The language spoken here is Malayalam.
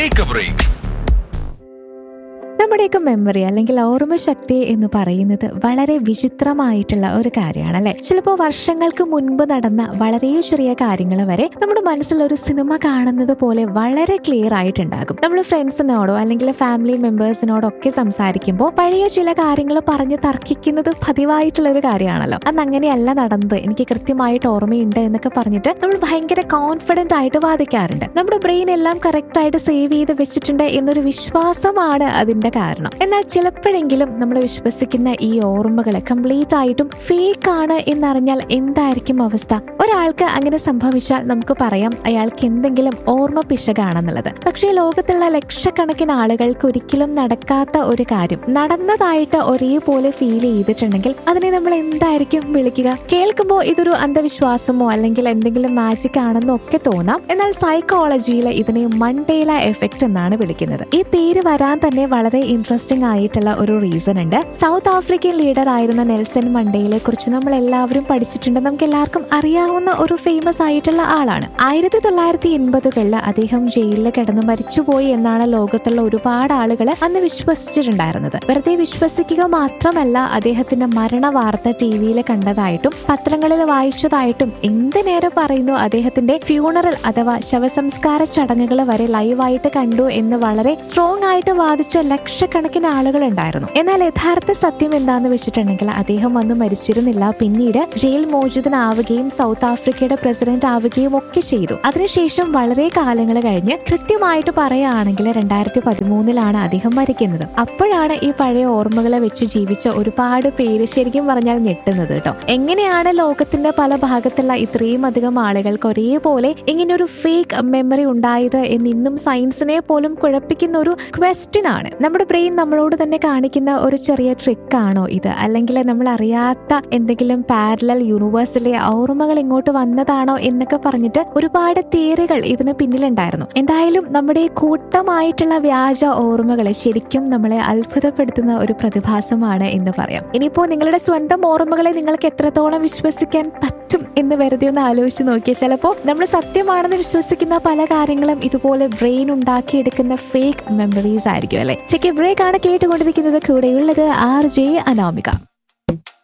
ടേക്ക് എ ബ്രേക്ക് നമ്മുടെയൊക്കെ മെമ്മറി അല്ലെങ്കിൽ ഓർമ്മശക്തി എന്ന് പറയുന്നത് വളരെ വിചിത്രമായിട്ടുള്ള ഒരു കാര്യമാണ് അല്ലെ ചിലപ്പോൾ വർഷങ്ങൾക്ക് മുൻപ് നടന്ന വളരെ ചെറിയ കാര്യങ്ങൾ വരെ നമ്മുടെ മനസ്സിൽ ഒരു സിനിമ കാണുന്നത് പോലെ വളരെ ക്ലിയർ ആയിട്ടുണ്ടാകും നമ്മൾ ഫ്രണ്ട്സിനോടോ അല്ലെങ്കിൽ ഫാമിലി മെമ്പേഴ്സിനോടോ ഒക്കെ സംസാരിക്കുമ്പോൾ പഴയ ചില കാര്യങ്ങൾ പറഞ്ഞ് തർക്കിക്കുന്നത് പതിവായിട്ടുള്ള ഒരു കാര്യമാണല്ലോ അന്ന് അങ്ങനെയല്ല നടന്നത് എനിക്ക് കൃത്യമായിട്ട് ഓർമ്മയുണ്ട് എന്നൊക്കെ പറഞ്ഞിട്ട് നമ്മൾ ഭയങ്കര കോൺഫിഡന്റ് ആയിട്ട് വാദിക്കാറുണ്ട് നമ്മുടെ ബ്രെയിൻ എല്ലാം കറക്റ്റ് ആയിട്ട് സേവ് ചെയ്ത് വെച്ചിട്ടുണ്ട് എന്നൊരു വിശ്വാസമാണ് അതിന്റെ കാരണം എന്നാൽ ചിലപ്പോഴെങ്കിലും നമ്മൾ വിശ്വസിക്കുന്ന ഈ ഓർമ്മകൾ കംപ്ലീറ്റ് ആയിട്ടും ഫേക്ക് ആണ് എന്നറിഞ്ഞാൽ എന്തായിരിക്കും അവസ്ഥ ഒരാൾക്ക് അങ്ങനെ സംഭവിച്ചാൽ നമുക്ക് പറയാം അയാൾക്ക് എന്തെങ്കിലും ഓർമ്മ പിശകാണെന്നുള്ളത് പക്ഷേ ലോകത്തുള്ള ലക്ഷക്കണക്കിന് ആളുകൾക്ക് ഒരിക്കലും നടക്കാത്ത ഒരു കാര്യം നടന്നതായിട്ട് ഒരേപോലെ ഫീൽ ചെയ്തിട്ടുണ്ടെങ്കിൽ അതിനെ നമ്മൾ എന്തായിരിക്കും വിളിക്കുക കേൾക്കുമ്പോൾ ഇതൊരു അന്ധവിശ്വാസമോ അല്ലെങ്കിൽ എന്തെങ്കിലും മാജിക് ആണെന്നോ ഒക്കെ തോന്നാം എന്നാൽ സൈക്കോളജിയിൽ ഇതിനെ മണ്ടേല എഫക്റ്റ് എന്നാണ് വിളിക്കുന്നത് ഈ പേര് വരാൻ തന്നെ വളരെ ഇൻട്രസ്റ്റിംഗ് ആയിട്ടുള്ള ഒരു റീസൺ ഉണ്ട് സൗത്ത് ആഫ്രിക്കൻ ലീഡർ ആയിരുന്ന നെൽസൺ മണ്ടേലയെ കുറിച്ച് നമ്മൾ എല്ലാവരും പഠിച്ചിട്ടുണ്ട് നമുക്ക് എല്ലാവർക്കും അറിയാവുന്ന ഒരു ഫേമസ് ആയിട്ടുള്ള ആളാണ് ആയിരത്തി തൊള്ളായിരത്തി എൺപതുകളിൽ അദ്ദേഹം ജയിലിൽ കിടന്ന് മരിച്ചുപോയി എന്നാണ് ലോകത്തുള്ള ഒരുപാട് ആളുകൾ അന്ന് വിശ്വസിച്ചിട്ടുണ്ടായിരുന്നത് വെറുതെ വിശ്വസിക്കുക മാത്രമല്ല അദ്ദേഹത്തിന്റെ മരണ വാർത്ത ടി വിയിൽ കണ്ടതായിട്ടും പത്രങ്ങളിൽ വായിച്ചതായിട്ടും എന്ത് നേരം പറയുന്നു അദ്ദേഹത്തിന്റെ ഫ്യൂണറൽ അഥവാ ശവസംസ്കാര ചടങ്ങുകൾ വരെ ലൈവായിട്ട് കണ്ടു എന്ന് വളരെ സ്ട്രോങ് ആയിട്ട് വാദിച്ച ലക്ഷക്കണക്കിന് ആളുകൾ ഉണ്ടായിരുന്നു എന്നാൽ യഥാർത്ഥ സത്യം എന്താന്ന് വെച്ചിട്ടുണ്ടെങ്കിൽ അദ്ദേഹം അന്ന് മരിച്ചിരുന്നില്ല പിന്നീട് ജയിൽ മോചിതനാവുകയും സൗത്ത് ആഫ്രിക്കയുടെ പ്രസിഡന്റ് ആവുകയും ഒക്കെ ചെയ്തു അതിനുശേഷം വളരെ കാലങ്ങൾ കഴിഞ്ഞ് കൃത്യമായിട്ട് പറയുകയാണെങ്കിൽ രണ്ടായിരത്തി പതിമൂന്നിലാണ് അദ്ദേഹം മരിക്കുന്നത് അപ്പോഴാണ് ഈ പഴയ ഓർമ്മകളെ വെച്ച് ജീവിച്ച ഒരുപാട് പേര് ശരിക്കും പറഞ്ഞാൽ ഞെട്ടുന്നത് കേട്ടോ എങ്ങനെയാണ് ലോകത്തിന്റെ പല ഭാഗത്തുള്ള ഇത്രയും അധികം ആളുകൾക്ക് ഒരേപോലെ ഇങ്ങനെ ഒരു ഫേക്ക് മെമ്മറി ഉണ്ടായത് എന്ന് ഇന്നും സയൻസിനെ പോലും കുഴപ്പിക്കുന്ന ഒരു ക്വസ്റ്റ്യൻ ആണ് നമ്മുടെ ബ്രെയിൻ നമ്മളോട് തന്നെ കാണിക്കുന്ന ഒരു ചെറിയ ട്രിക്ക് ആണോ ഇത് അല്ലെങ്കിൽ നമ്മൾ അറിയാത്ത എന്തെങ്കിലും പാരലൽ യൂണിവേഴ്സിലെ ഓർമ്മകൾ ഇങ്ങോട്ട് വന്നതാണോ എന്നൊക്കെ പറഞ്ഞിട്ട് ഒരുപാട് തിയറികൾ ഇതിന് പിന്നിലുണ്ടായിരുന്നു എന്തായാലും നമ്മുടെ ഈ കൂട്ടമായിട്ടുള്ള വ്യാജ ഓർമ്മകൾ ശരിക്കും നമ്മളെ അത്ഭുതപ്പെടുത്തുന്ന ഒരു പ്രതിഭാസമാണ് എന്ന് പറയാം ഇനിയിപ്പോ നിങ്ങളുടെ സ്വന്തം ഓർമ്മകളെ നിങ്ങൾക്ക് എത്രത്തോളം വിശ്വസിക്കാൻ പറ്റും എന്ന് വെറുതെ ഒന്ന് ആലോചിച്ച് നോക്കിയാൽ ചിലപ്പോൾ നമ്മൾ സത്യമാണെന്ന് വിശ്വസിക്കുന്ന പല കാര്യങ്ങളും ഇതുപോലെ ബ്രെയിൻ ഉണ്ടാക്കിയെടുക്കുന്ന ഫേക്ക് മെമ്മറീസ് ആയിരിക്കും അല്ലെ ചെക്ക് ബ്രേക്ക് ആണ് കേട്ടുകൊണ്ടിരിക്കുന്നത് കൂടെയുള്ളത് ആർ ജെ അനാമിക